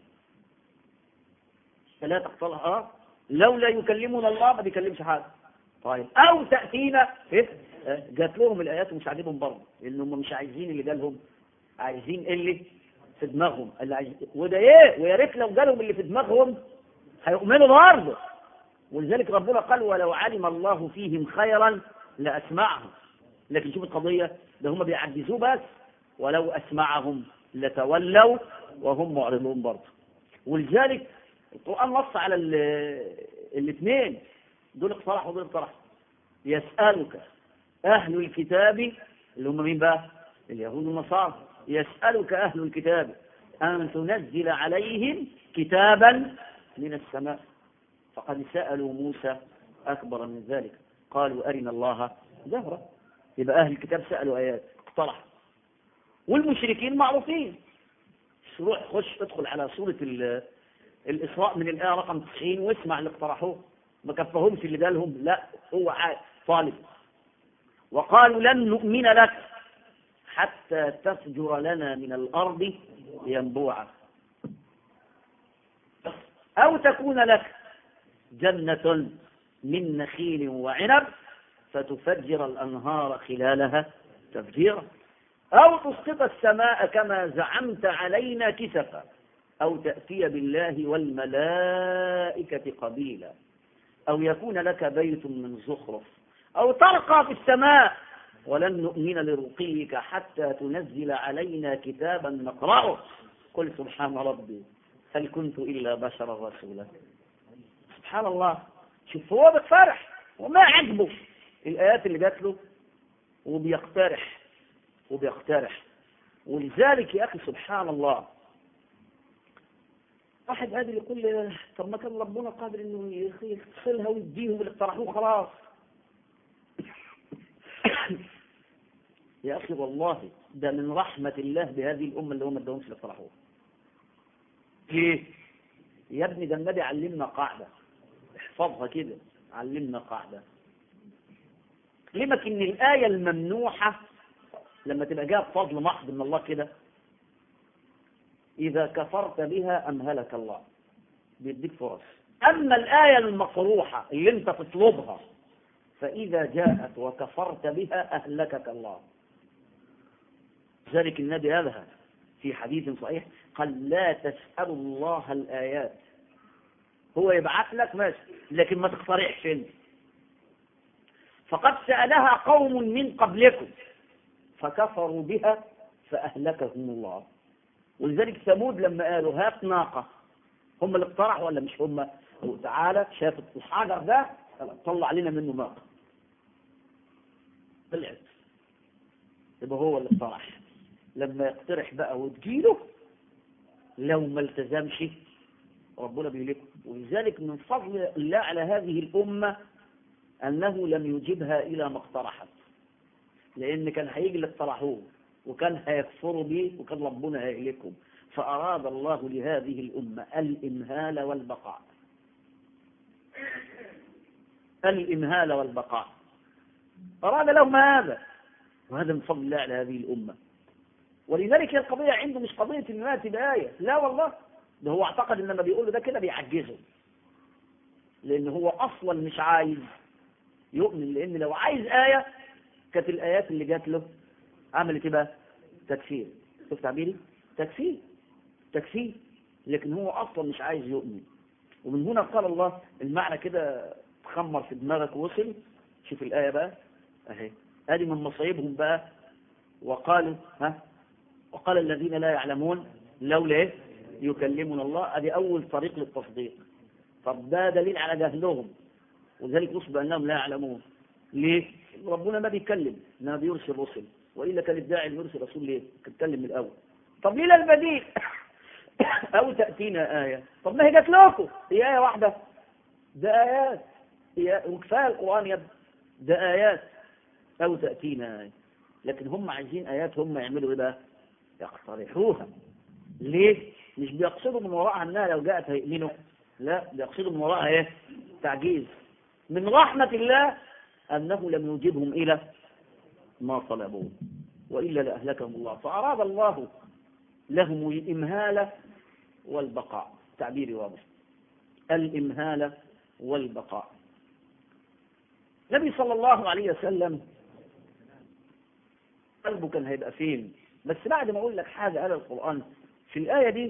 فلا تقتلها اه لو لا يكلمنا الله ما بيكلمش حد طيب او تاتينا إيه؟ جات لهم الايات ومش عاجبهم برضه لان هم مش عايزين اللي جالهم عايزين اللي في دماغهم اللي عايز وده ايه ويا ريت لو جالهم اللي في دماغهم هيؤمنوا برضه ولذلك ربنا قال ولو علم الله فيهم خيرا لاسمعهم لكن شوف القضيه ده هم بيعجزوه بس ولو أسمعهم لتولوا وهم معرضون برضه ولذلك القرآن نص على الاثنين دول اقترحوا ودول اقترحوا يسألك أهل الكتاب اللي هم مين بقى اليهود والنصارى يسألك أهل الكتاب أن تنزل عليهم كتابا من السماء فقد سألوا موسى أكبر من ذلك قالوا أرنا الله جهرة يبقى أهل الكتاب سألوا آيات اقترحوا والمشركين معروفين روح خش ادخل على سورة الإسراء من الآية رقم 90 واسمع اللي اقترحوه ما كفهمش اللي قالهم لا هو طالب وقالوا لن نؤمن لك حتى تفجر لنا من الأرض ينبوعا أو تكون لك جنة من نخيل وعنب فتفجر الأنهار خلالها تفجيرا أو تسقط السماء كما زعمت علينا كسفا أو تأتي بالله والملائكة قبيلا أو يكون لك بيت من زخرف أو ترقى في السماء ولن نؤمن لرقيك حتى تنزل علينا كتابا نقرأه قل سبحان ربي هل كنت إلا بشرا رسولا سبحان الله شوف هو بيقترح وما عجبه الآيات اللي جات له وبيقترح وبيقترح ولذلك يا أخي سبحان الله واحد قادر يقول طب ما كان ربنا قادر انه يغسلها ويديهم اللي اقترحوه خلاص يا اخي والله ده من رحمة الله بهذه الامة اللي هم ما ادهمش اللي اقترحوه ليه يا ابني ده النبي علمنا قاعدة احفظها كده علمنا قاعدة لمك ان الآية الممنوحة لما تبقى جاء بفضل محض من الله كده إذا كفرت بها أمهلك الله بيديك فرص أما الآية المقروحة اللي انت تطلبها فإذا جاءت وكفرت بها أهلكك الله ذلك النبي قالها في حديث صحيح قال لا تسأل الله الآيات هو يبعث لك ماشي لكن ما تقترحش انت فقد سألها قوم من قبلكم فكفروا بها فأهلكهم الله ولذلك ثمود لما قالوا هات ناقة هم اللي اقترحوا ولا مش هم تعالى شاف الحجر ده طلع لنا منه ناقة طلعت يبقى هو اللي اقترح لما يقترح بقى وتجيله لو ما التزمش ربنا بيلك ولذلك من فضل الله على هذه الأمة أنه لم يجبها إلى ما اقترحت لأن كان هيجي اللي اقترحوه وكان هيكفروا به وكان ربنا هيهلكهم فأراد الله لهذه الأمة الإمهال والبقاء الإمهال والبقاء أراد لهم هذا وهذا من فضل الله على هذه الأمة ولذلك هي القضية عنده مش قضية إن يأتي بآية لا والله ده هو اعتقد إن لما بيقول ده كده بيعجزه لأن هو أصلا مش عايز يؤمن لأن لو عايز آية كانت الآيات اللي جات له عملت ايه بقى تكفير شوف تعبيري تكفير تكفير لكن هو اصلا مش عايز يؤمن ومن هنا قال الله المعنى كده تخمر في دماغك وصل شوف الآية بقى اهي ادي من مصايبهم بقى وقالوا ها وقال الذين لا يعلمون لولا ايه يكلمنا الله ادي اول طريق للتصديق طب ده دليل على جهلهم ولذلك وصف بانهم لا يعلمون ليه ربنا ما بيتكلم انما بيرسل رسل وإلا كان الداعي يرسل رسول ليه تتكلم من الأول طب ليه البديل أو تأتينا آية طب ما هي جات لكم هي آية واحدة ده آيات هي وكفاية القرآن يا ده آيات أو تأتينا آية لكن هم عايزين آيات هم يعملوا إيه بقى يقترحوها ليه مش بيقصدوا من وراءها أنها لو جاءت هيؤمنوا لا بيقصدوا من وراءها إيه تعجيز من رحمة الله أنه لم يجيبهم إلى ما طلبوه وإلا لأهلكهم الله فأراد الله لهم الإمهال والبقاء تعبيري واضح الإمهال والبقاء النبي صلى الله عليه وسلم قلبه كان هيبقى فين بس بعد ما أقول لك حاجة على القرآن في الآية دي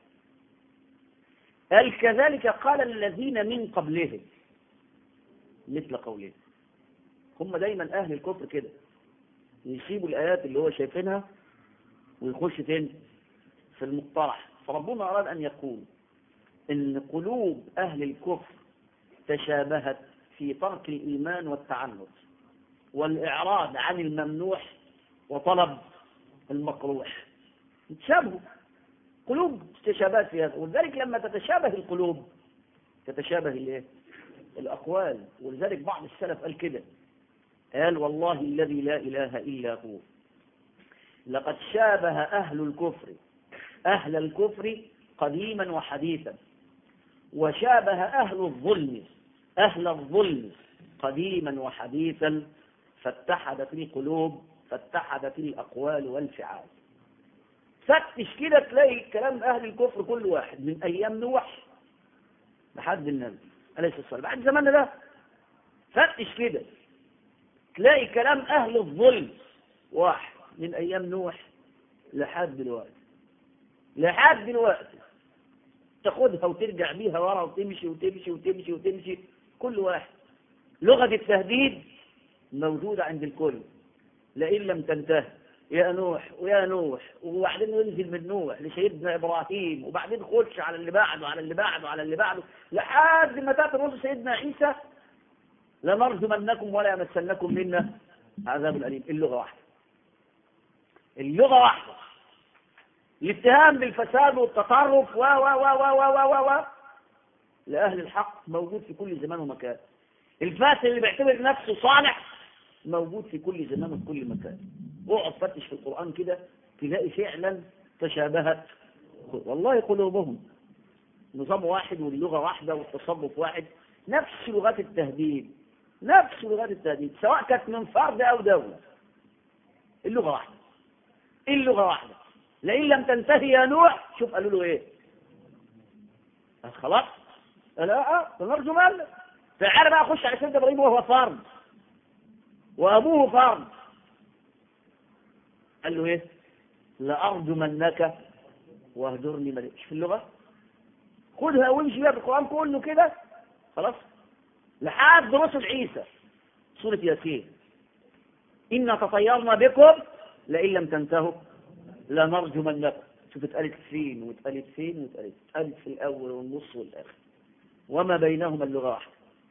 قال كذلك قال الذين من قبلهم مثل قولهم هم دايما أهل الكفر كده يسيبوا الآيات اللي هو شايفينها ويخش فين في المقترح فربنا أراد أن يقول إن قلوب أهل الكفر تشابهت في ترك الإيمان والتعنت والإعراض عن الممنوح وطلب المكروح تشابهوا قلوب تشابهت في هذا ولذلك لما تتشابه القلوب تتشابه الايه الأقوال ولذلك بعض السلف قال كده قال والله الذي لا إله إلا هو لقد شابه أهل الكفر أهل الكفر قديما وحديثا وشابه أهل الظلم أهل الظلم قديما وحديثا فاتحدت القلوب فاتحدت الأقوال والفعال فتش كده تلاقي كلام أهل الكفر كل واحد من أيام نوح لحد النبي عليه الصلاة والسلام بعد زماننا ده فتش كده تلاقي كلام أهل الظلم واحد من أيام نوح لحد دلوقتي لحد دلوقتي تاخدها وترجع بيها ورا وتمشي وتمشي وتمشي وتمشي كل واحد لغة التهديد موجودة عند الكل لئن لم تنتهي يا نوح ويا نوح وبعدين ينزل من نوح لسيدنا ابراهيم وبعدين خش على اللي بعده على اللي بعده على اللي بعده لحد ما تاتي رسل سيدنا عيسى لنرجمنكم ولا يمسنكم منا عذاب اليم اللغه واحده اللغه واحده الاتهام بالفساد والتطرف و و و و و و و و لاهل الحق موجود في كل زمان ومكان الفاسد اللي بيعتبر نفسه صالح موجود في كل زمان وفي كل مكان اقعد فتش في القرآن كده تلاقي فعلا تشابهت والله قلوبهم نظام واحد واللغة واحدة والتصرف واحد نفس لغات التهديد نفس لغات التهديد سواء كانت من فرد أو دولة اللغة واحدة اللغة واحدة لئن لم تنتهي يا نوح شوف قالوا له ايه خلاص لا اه نرجو مال تعالى بقى اخش على سيدنا ابراهيم وهو فرد وابوه فرد قال له ايه لارجمنك واهجرني ملك في اللغه خدها وامشي بيها في القران كله كده خلاص لحد رسل عيسى سوره ياسين إنا تطيرنا بكم لئن لم تنتهوا لنرجمنكم شوف اتقالت فين واتقالت فين واتقالت اتقالت في الأول والنص والآخر وما بينهما اللغة واحدة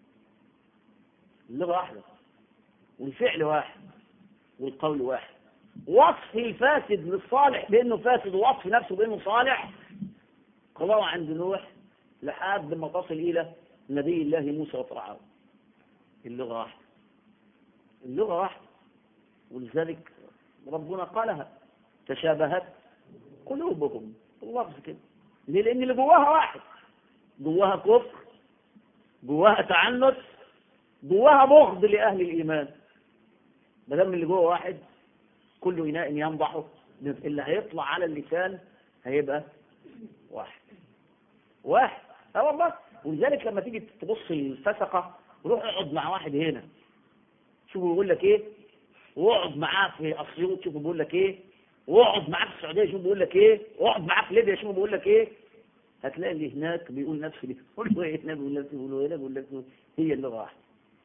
اللغة واحدة والفعل واحد والقول واحد وصف الفاسد للصالح بأنه فاسد ووصف نفسه بأنه صالح قضاء عند نوح لحد ما تصل إلى نبي الله موسى وفرعون اللغة واحدة اللغة واحدة ولذلك ربنا قالها تشابهت قلوبهم اللفظ كده ليه لأن اللي جواها واحد جواها كفر جواها تعنت جواها بغض لأهل الإيمان ما دام اللي جوه واحد كل إناء ينضح اللي هيطلع على اللسان هيبقى واحد واحد اه والله ولذلك لما تيجي تبص الفسقة روح اقعد مع واحد هنا شوفوا بيقول لك ايه واقعد معاه في اسيوط شوفوا بيقول لك ايه واقعد معاه في السعوديه شوفوا بيقول لك ايه واقعد معاه في ليبيا شوفوا بيقول لك ايه هتلاقي اللي هناك بيقول نفس اللي بيقول له ايه هنا بيقول نفس بيقول له هنا بيقول نفس هي اللغه واحده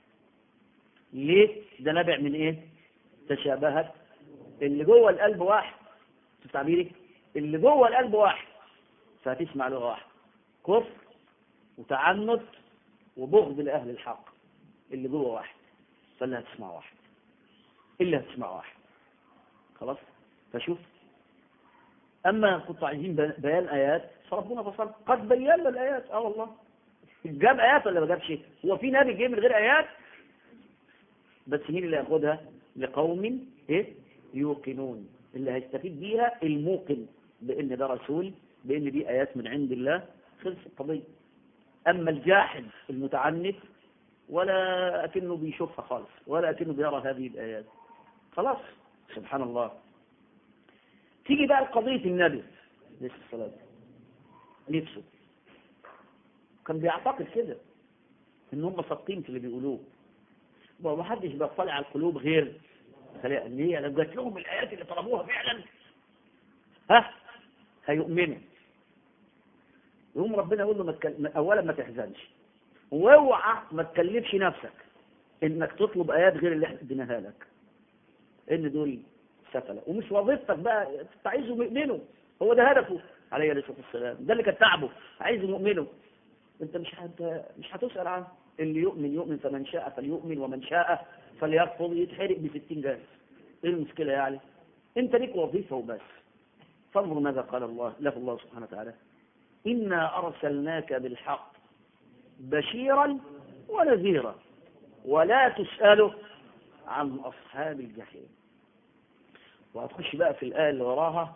ليه ده نابع من ايه تشابهت اللي جوه القلب واحد شوف تعبيري اللي جوه القلب واحد فهتسمع لغه واحده كفر وتعنت وبغض لاهل الحق اللي جوه واحد فاللي هتسمع واحد اللي هتسمع واحد خلاص فشوف اما كنتوا عايزين بيان ايات فربنا فصل قد بينا الايات اه والله جاب ايات ولا ما جابش هو في نبي جه من غير ايات بس مين اللي ياخدها لقوم ايه يوقنون اللي هيستفيد بيها الموقن بان ده رسول بان دي ايات من عند الله خلص القضيه اما الجاحد المتعنت ولا اكنه بيشوفها خالص ولا اكنه بيرى هذه الايات خلاص سبحان الله تيجي بقى لقضيه النبي عليه الصلاه نفسه كان بيعتقد كده ان هم صادقين في اللي بيقولوه ما حدش بيطلع على القلوب غير ان هي لو جات لهم الايات اللي طلبوها فعلا ها هيؤمنوا يقوم ربنا يقول له ما تكل... اولا ما تحزنش واوعى ما تكلفش نفسك انك تطلب ايات غير اللي احنا اديناها لك ان دول سفلة ومش وظيفتك بقى انت عايزهم يؤمنوا هو ده هدفه عليه الصلاة والسلام ده اللي كان تعبه عايزهم يؤمنوا انت مش هت... مش هتسأل عنه اللي يؤمن يؤمن فمن شاء فليؤمن ومن شاء فليرفض يتحرق بستين جاز ايه المشكلة يعني انت ليك وظيفة وبس فانظر ماذا قال الله له الله سبحانه وتعالى إنا أرسلناك بالحق بشيرا ونذيرا ولا تسأل عن أصحاب الجحيم وهتخش بقى في الآية اللي وراها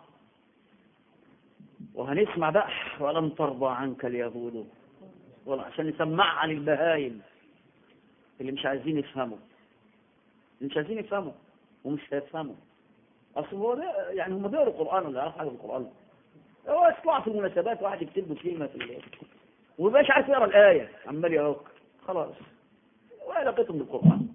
وهنسمع بقى ولن ترضى عنك اليهود ولا عشان نسمع عن البهايم اللي مش عايزين يفهموا اللي مش عايزين يفهموا ومش هيفهموا اصل هو ده يعني هم بيقروا القران ولا يعرفوا حاجه في القران هو يطلع في المناسبات واحد يكتب له كلمه في ال- وما يبقاش عارف يقرا الايه عمال يعك خلاص وعلاقتهم بالقران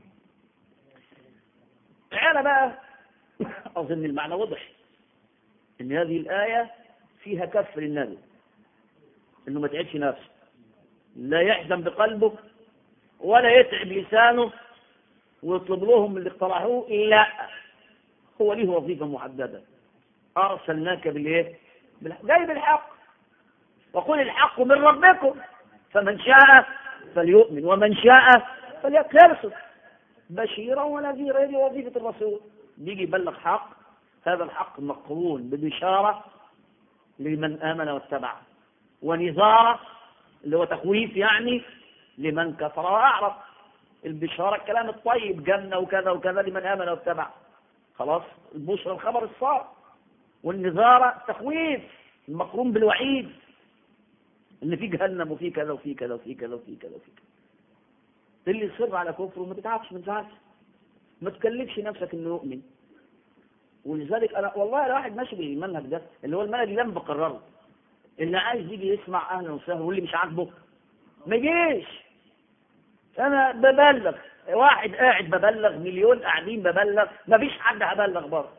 تعالى بقى اظن المعنى وضح ان هذه الايه فيها كف للنبي انه ما تعبش نفسه لا يحزن بقلبه ولا يتعب لسانه ويطلب لهم اللي اقترحوه لا هو ليه وظيفة محددة أرسلناك بالإيه؟ بالحق. جاي بالحق وقل الحق من ربكم فمن شاء فليؤمن ومن شاء فليكفر بشيرا ونذيرا هذه وظيفة الرسول بيجي يبلغ حق هذا الحق مقرون ببشارة لمن آمن واتبع ونذارة اللي هو تخويف يعني لمن كفر وأعرض البشارة الكلام الطيب جنة وكذا وكذا لمن آمن واتبع خلاص البشرى الخبر الصار والنذارة تخويف المقرون بالوعيد ان في جهنم وفي كذا وفي كذا وفي كذا وفي كذا وفي كذا اللي يصر على كفره ما تتعبش ما تزعلش ما تكلفش نفسك انه يؤمن ولذلك انا والله انا واحد ماشي بالمنهج ده اللي هو المنهج اللي انا بقرره اللي عايز يجي يسمع اهلا وسهلا واللي مش عاجبه ما يجيش انا ببلغ واحد قاعد ببلغ مليون قاعدين ببلغ ما فيش حد هبلغ برضه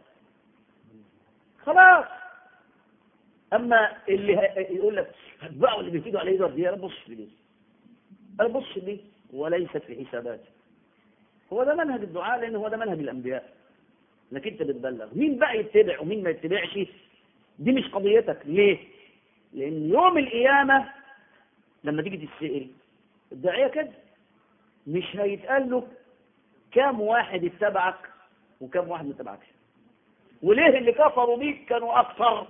خلاص اما اللي ه- يقول لك هتبعوا اللي بيفيدوا على ايده دي انا بص في دي انا بص في دي وليست في حساباتي هو ده منهج الدعاء لان هو ده منهج الانبياء انك انت بتبلغ مين بقى يتبع ومين ما يتبعش دي مش قضيتك ليه لان يوم القيامه لما تيجي تتسال الداعيه كده مش هيتقال له كام واحد اتبعك وكام واحد ما اتبعكش وليه اللي كفروا بيك كانوا اكثر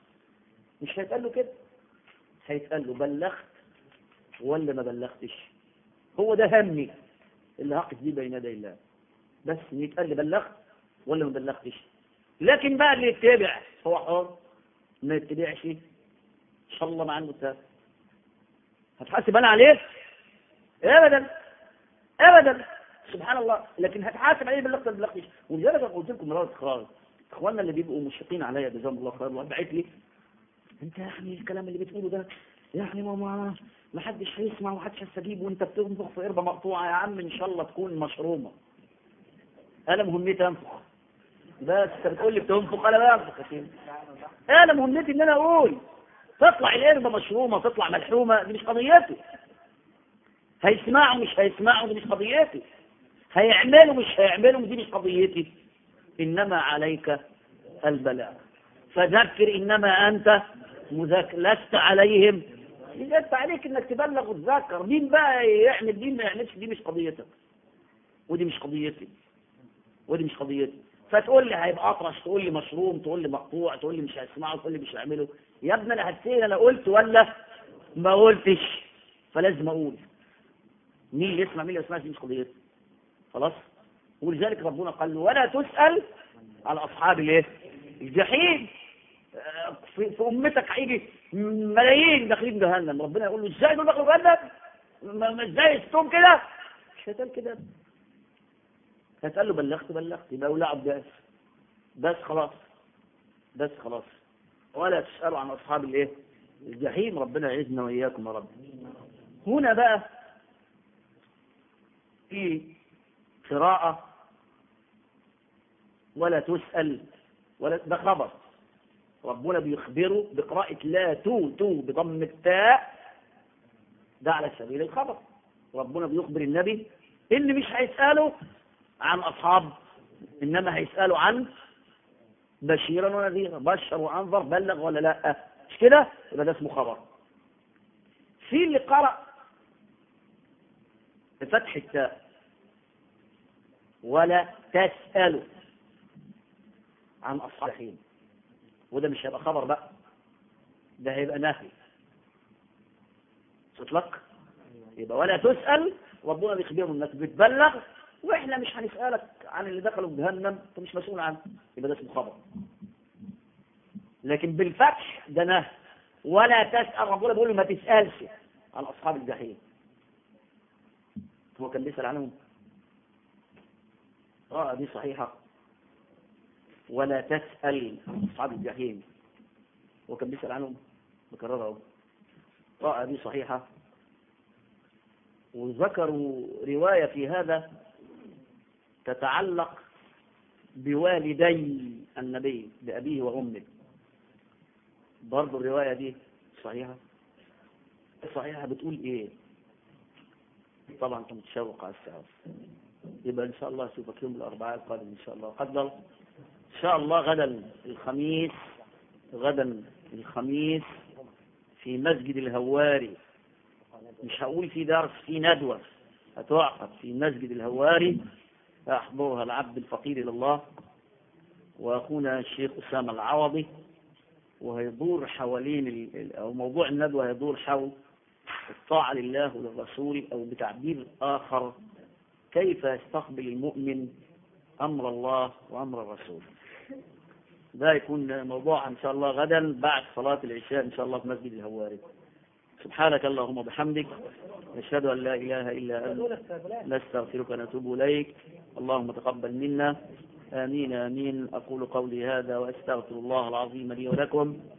مش هيتقال له كده هيتقال له بلغت ولا ما بلغتش هو ده همي اللي هقف بيه بين يدي الله بس إن يتقال لي بلغت ولا ما بلغتش لكن بقى اللي يتبع هو حر ما يتبعش ان شاء الله مع المتابع هتحاسب انا عليه ابدا ابدا سبحان الله لكن هتحاسب عليه بلغت ولا ما بلغتش ولذلك انا قلت لكم مرات اخرى اخواننا اللي بيبقوا مشفقين عليا جزاهم الله خير واحد بعت لي انت يعني الكلام اللي بتقوله ده يعني ما ما ما حدش هيسمع وما حدش هيستجيب وانت بتنفخ في قربه مقطوعه يا عم ان شاء الله تكون مشرومه انا مهمتي انفخ بس انت بتقول لي بتنفخ انا بنفخ يا سيدي انا مهمتي ان انا اقول تطلع القربه مشرومه تطلع ملحومه دي مش قضيتي هيسمعوا مش هيسمعوا دي مش قضيتي هيعملوا مش هيعملوا دي مش قضيتي انما عليك البلاغ فذكر انما انت مذكر لست عليهم لست عليك انك تبلغ وتذكر مين بقى يعمل دي ما يعملش دي مش قضيتك ودي مش قضيتي ودي مش قضيتي فتقول لي هيبقى اطرش تقول لي مشروم تقول لي مقطوع تقول لي مش هيسمعوا تقول لي مش هيعملوا يا ابني انا هتسال انا قلت ولا ما قلتش فلازم اقول مين اللي يسمع مين اللي ما يسمعش دي مش قضيتي خلاص ولذلك ربنا قال له ولا تسال على اصحاب الايه الجحيم آه، في, في امتك هيجي ملايين داخلين جهنم ربنا يقول له ازاي دول دخلوا جهنم ما- ما ازاي استهم كده مش هتقال كده هتقال له بلغت بلغت يبقى ولعب بس بس خلاص بس خلاص ولا تسألوا عن أصحاب الإيه الجحيم ربنا يعزنا وإياكم يا رب هنا بقى في قراءة ولا تسأل ولا ده خبر ربنا بيخبره بقراءة لا تو تو بضم التاء ده على سبيل الخبر ربنا بيخبر النبي ان مش هيسألوا عن اصحاب انما هيسألوا عن بشيرا ونذيرا بشر وانظر بلغ ولا لا مش كده يبقى ده اسمه خبر في اللي قرأ بفتح التاء ولا تسأل عن أصحاب الجحيم وده مش هيبقى خبر بقى ده هيبقى نهي تطلق يبقى ولا تسأل ربنا بيخبرهم انك بتبلغ واحنا مش هنسألك عن اللي دخلوا جهنم انت مش مسؤول عنه يبقى ده اسمه خبر لكن بالفتح ده نهي ولا تسأل ربنا بيقول له ما تسألش عن أصحاب الجحيم هو كان بيسأل عنهم اه دي صحيحة ولا تسأل عن أصحاب الجحيم هو كان بيسأل عنهم بكررها اهو اه دي صحيحة وذكروا رواية في هذا تتعلق بوالدي النبي بأبيه وأمه برضو الرواية دي صحيحة صحيحة بتقول ايه طبعا انت متشوق على الساعة يبقى ان شاء الله اشوفك يوم الاربعاء القادم ان شاء الله قدر ان شاء الله غدا الخميس غدا الخميس في مسجد الهواري مش هقول في درس في ندوة هتعقد في مسجد الهواري يحضرها العبد الفقير إلى الله وأخونا الشيخ أسامة العوضي وهيدور حوالين ال- أو موضوع الندوة هيدور حول الطاعة لله وللرسول أو بتعبير آخر كيف يستقبل المؤمن أمر الله وأمر الرسول ده يكون موضوع إن شاء الله غدا بعد صلاة العشاء إن شاء الله في مسجد الهواري سبحانك اللهم وبحمدك نشهد أن لا إله إلا أنت نستغفرك ونتوب إليك اللهم تقبل منا آمين آمين أقول قولي هذا وأستغفر الله العظيم لي ولكم